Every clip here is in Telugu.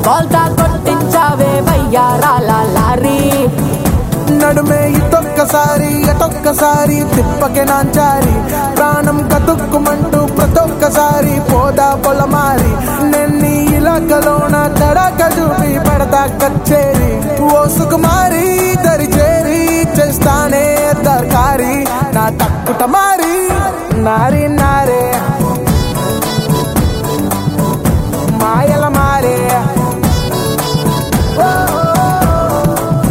బోల్తా కొట్టించావే వయ్యారాల లారీ నడుమే ఇటొక్కసారి అటొక్కసారి తిప్పకే నాంచారి ప్రాణం కతుక్కుమంటూ ప్రతొక్కసారి పోదా పొలమారి నెన్ని ఇలాకలోన తడక చూపి పడతా కచ్చేరి ఓ సుకుమారి దరి చేరి చేస్తానే దర్కారి నా తక్కుట మారి నారి నారే మాయల మారే ఓ, ఓ, ఓ.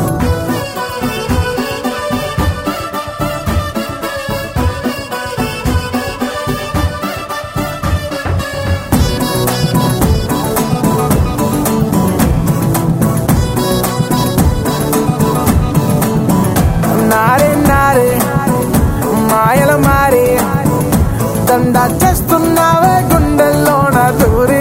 నారే నారే మాయల మారే దండా చేస్తున్నావే గుండెల్లోన దూరి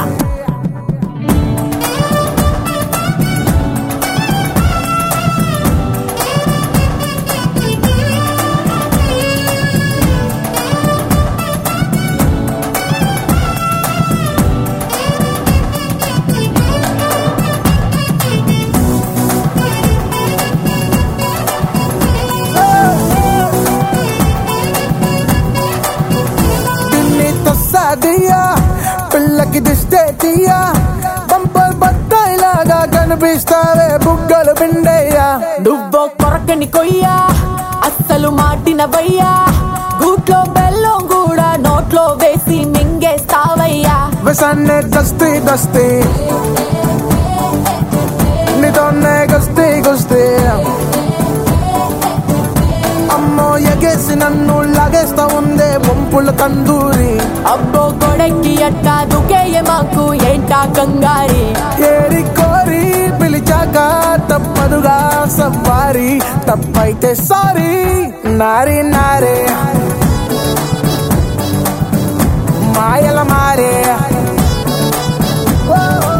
పిన్ని తొస్సాదియా పిల్లకి దిష్టే తీయా బంపర్ బత్తాయిలాగా కనిపిస్తావే బుగ్గలు పిండయ్యా నువ్వో కొరకని కొయ్యా అస్సలు మాటిన వయ్యా గూట్లో బెల్లం కూడా నోట్లో వేసి మింగేస్తావయ్యా విసన్నే దస్తి దస్తి నీతోనే గస్తి గుస్తి అమ్మో ఎగేసి నన్ను లాగేస్తా ఉందే వంపుల తందూరి అబ్బో కొడక్కి అట్టా దుకేయ మాకు ఏంటా కంగారి ఏరి కోరి పిలిచాక తప్పదుగా సవారి తప్పైతే సారీ నారి నారే మాయల మారే ఓ, ఓ,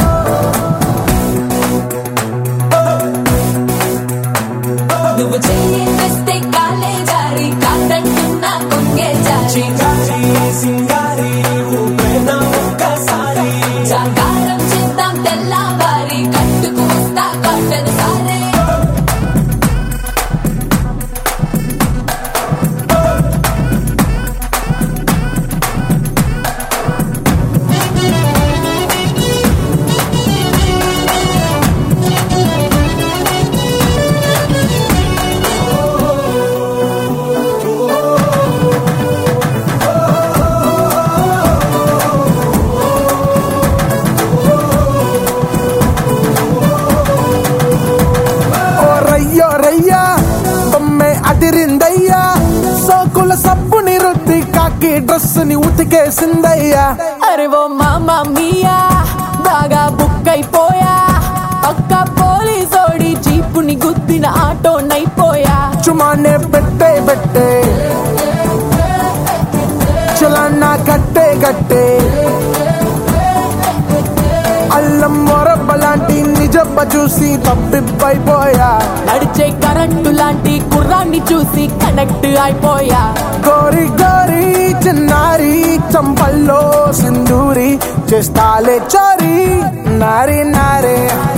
నువ్వు చెయ్యి వేస్తే కాలే జారి కాదంటున్నా కొంగే జారి జాగారం చేద్దాం తెల్లవారి కట్టుకు వస్తా కాటన్ సారే ఓ రయ్యో రయ్యా బొమ్మే అదిరిందయ్యా సోకుల సబ్బుని రుద్ది కాకి డ్రెస్ ని ఉతికేసిందయ్యా అరే ఓ మామా మియా బాగా బుక్ అయిపోయా పక్క పోలీసోడి జీపుని గుద్దిన ఆటో నైపోయా చుమానే పెట్టే పెట్టే చలానా కట్టే కట్టే అల్లం మొరబ్బలాంటి నిజబ్బ చూసి తప్పిపోయా నడిచే కరెంటు లాంటి కుర్రాన్ని చూసి కనెక్ట్ అయిపోయా గోరి గోరి చిన్నారి చంపల్లో సింధూరి చేస్తాలే చోరీ నారి నారే